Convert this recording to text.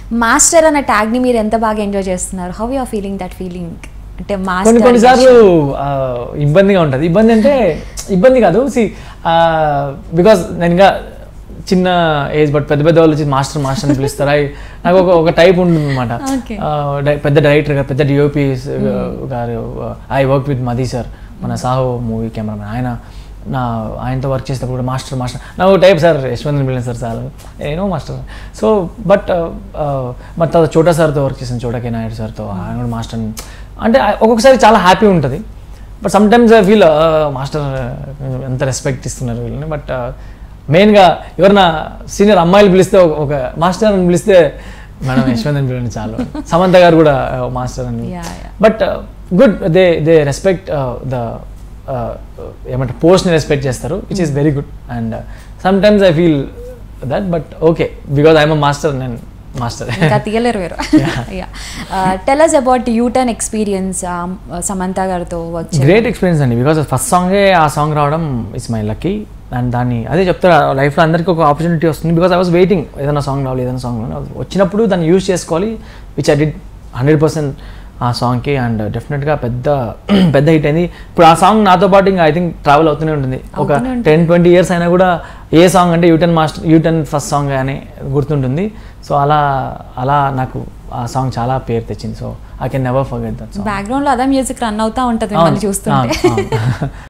Master అన్న tag ని మీరు ఎంత బాగా ఎంజాయ్ చేస్తున్నారు how you are feeling that feeling అంటే కొన్ని మాస్టర్ కొన్నిసార్లు ఆ, ఇబ్బందిగా ఉంటుంది ఇబ్బంది అంటే ఇబ్బంది కాదు సి బికాస్ నేను ఇంకా చిన్న ఏజ్ బట్ పెద్ద పెద్ద వాళ్ళు వచ్చి మాస్టర్ మాస్టర్ అని పిలుస్తారు అయి నాకు ఒక ఒక టైప్ ఉంటుంది అనమాట Okay. పెద్ద డైరెక్టర్ గారు పెద్ద డిఓపి గారు I work with Madhi sir మన సాహో మూవీ కెమెరామెన్ ఆయన నా ఆయనతో వర్క్ చేసేటప్పుడు కూడా మాస్టర్ మాస్టర్ నా ఒక టైప్ సార్ యశ్వంత్ పిల్లలు సార్ చాలు ఏనో మాస్టర్ సో బట్ మరి తర్వాత చోటా సార్తో వర్క్ చేసాను చోటకే నాయుడు సార్తో ఆయన కూడా మాస్టర్ అంటే ఒక్కొక్కసారి చాలా హ్యాపీ ఉంటుంది but sometimes I feel master ఎంత రెస్పెక్ట్ ఇస్తున్నారు వీళ్ళని బట్ మెయిన్గా ఎవరైనా సీనియర్ అమ్మాయిలు పిలిస్తే ఒక- ఒక మాస్టర్ అని పిలిస్తే మేడం యశ్వంత్ అని పిలవండి చాలు సమంత గారు కూడా మాస్టర్ అని Yeah, yeah. But good they they respect the ఏమంటారు పోస్ట్ని రెస్పెక్ట్ చేస్తారు which is very good and sometimes I feel that but okay because I'm master నేను మాస్టర్ ఇంకా తీయలేరు వేరు tell us about U turn experience Samantha గారితో work great experience అండి because first సాంగే ఆ సాంగ్ రావడం ఇట్స్ మై లక్కీ అండ్ దాన్ని అదే చెప్తారు లైఫ్లో అందరికీ ఒక ఆపర్చునిటీ వస్తుంది బికాజ్ ఐ వాస్ వెయిటింగ్ ఏదైనా సాంగ్ రావాలి ఏదైనా సాంగ్ రావాలి వచ్చినప్పుడు దాన్ని యూజ్ చేసుకోవాలి which I did hundred percent ఆ సాంగ్కి అండ్ డెఫినెట్గా పెద్ద పెద్ద హిట్ అయింది ఇప్పుడు ఆ సాంగ్ నాతో పాటు ఇంకా ఐ థింక్ ట్రావెల్ అవుతూనే ఉంటుంది ఒక అవుతూనే ఉంటుంది. టెన్ ట్వంటీ ఇయర్స్ అయినా కూడా ఏ సాంగ్ అంటే U turn master U turn first song అని గుర్తుంటుంది సో అలా అలా నాకు ఆ సాంగ్ చాలా పేరు తెచ్చింది so I can never forget that song background లో అదే మ్యూజిక్ రన్ అవుతా ఉంటది మిమ్మల్ని చూస్తుంటే